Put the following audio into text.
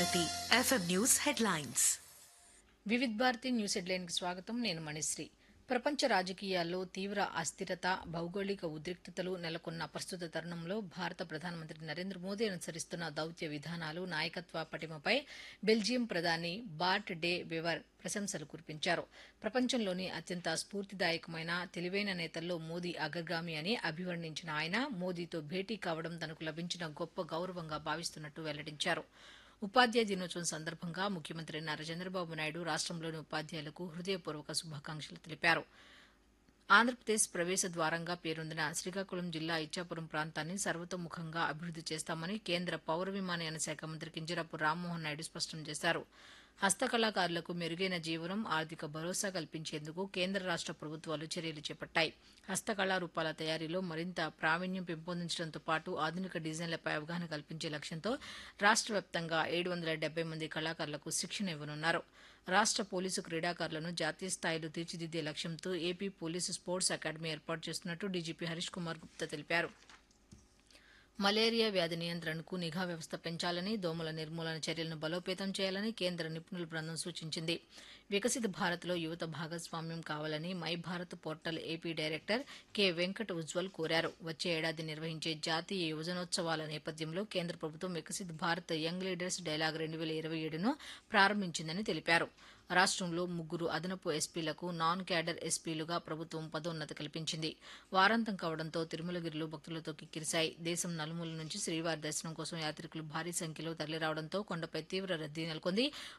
Bharati FM news headlines Vividh Bharati news హెడ్లైన్కి స్వాగతం నేను మణిశ్రీ ప్రపంచ రాజకీయాల్లో తీవ్ర అస్థిరత భౌగోళిక ఉద్రిక్తతలు నెలకొన్న ప్రస్తుత తరుణంలో భారత ప్రధానమంత్రి నరేంద్ర మోదీ అనుసరిస్తున్న దౌత్య విధానాలు నాయకత్వ పటిమపై బెల్జియం ప్రధాని బార్ట్ డే వెవర్ ప్రశంసలు కురిపించారు ప్రపంచంలోని అత్యంత స్ఫూర్తిదాయకమైన తెలివైన నేతల్లో మోదీ అగ్రగామి అని అభివర్ణించిన ఆయన మోదీతో భేటీ కావడం తనకు లభించిన గొప్ప గౌరవంగా భావిస్తున్నట్టు వెల్లడించారు ఉపాధ్యాయ దినోత్సవం సందర్భంగా ముఖ్యమంత్రి నారా చంద్రబాబు నాయుడు రాష్ట్రంలోని ఉపాధ్యాయులకు హృదయపూర్వక శుభాకాంక్షలు తెలిపారు ఆంధ్రప్రదేశ్ ప్రవేశ ద్వారంగా పేరొందిన శ్రీకాకుళం జిల్లా ఇచ్చాపురం ప్రాంతాన్ని సర్వతోముఖంగా అభివృద్ది చేస్తామని కేంద్ర పౌర విమానయాన శాఖ మంత్రి కింజరాపు రామ్మోహన్ నాయుడు స్పష్టం చేశారు హస్తకళాకారులకు మెరుగైన జీవనం ఆర్థిక భరోసా కల్పించేందుకు కేంద్ర రాష్ట ప్రభుత్వాలు చర్యలు చేపట్టాయి హస్తకళా రూపాల తయారీలో మరింత ప్రావీణ్యం పెంపొందించడంతో పాటు ఆధునిక డిజైన్లపై అవగాహన కల్పించే లక్ష్యంతో రాష్ట వ్యాప్తంగా ఏడు వందల డెబ్బై మంది కళాకారులకు శిక్షణ ఇవ్వనున్నారు రాష్ట పోలీసు క్రీడాకారులను జాతీయ స్థాయిలో తీర్చిదిద్దే లక్ష్యంతో ఏపీ పోలీసు స్పోర్ట్స్ అకాడమీ ఏర్పాటు చేస్తున్నట్టు డీజీపీ హరీష్ కుమార్ గుప్తా తెలిపారు మలేరియా వ్యాధి నియంత్రణకు నిఘా వ్యవస్థ పెంచాలని దోమల నిర్మూలన చర్యలను బలోపేతం చేయాలని కేంద్ర నిపుణుల బృందం సూచించింది వికసిత భారత్లో యువత భాగస్వామ్యం కావాలని my Bharat portal AP director K Venkata Ujwal కోరారు వచ్చే ఏడాది నిర్వహించే జాతీయ యువజనోత్సవాల నేపథ్యంలో కేంద్ర ప్రభుత్వం Viksit Bharat young leaders dialogue రెండు వేల ఇరవై ఏడును ప్రారంభించిందని తెలిపారు రాష్ట్రంలో ముగ్గురు అదనపు ఎస్పీలకు నాన్ క్యాడర్ ఎస్పీలుగా ప్రభుత్వం పదోన్నతి కల్పించింది వారాంతం కావడంతో తిరుమలగిరిలో భక్తులతో కిక్కిరిశాయి దేశం నలుమూల నుంచి శ్రీవారి దర్శనం కోసం యాత్రికులు భారీ సంఖ్యలో తరలిరావడంతో కొండపై తీవ్ర రద్దీ నెలకొంది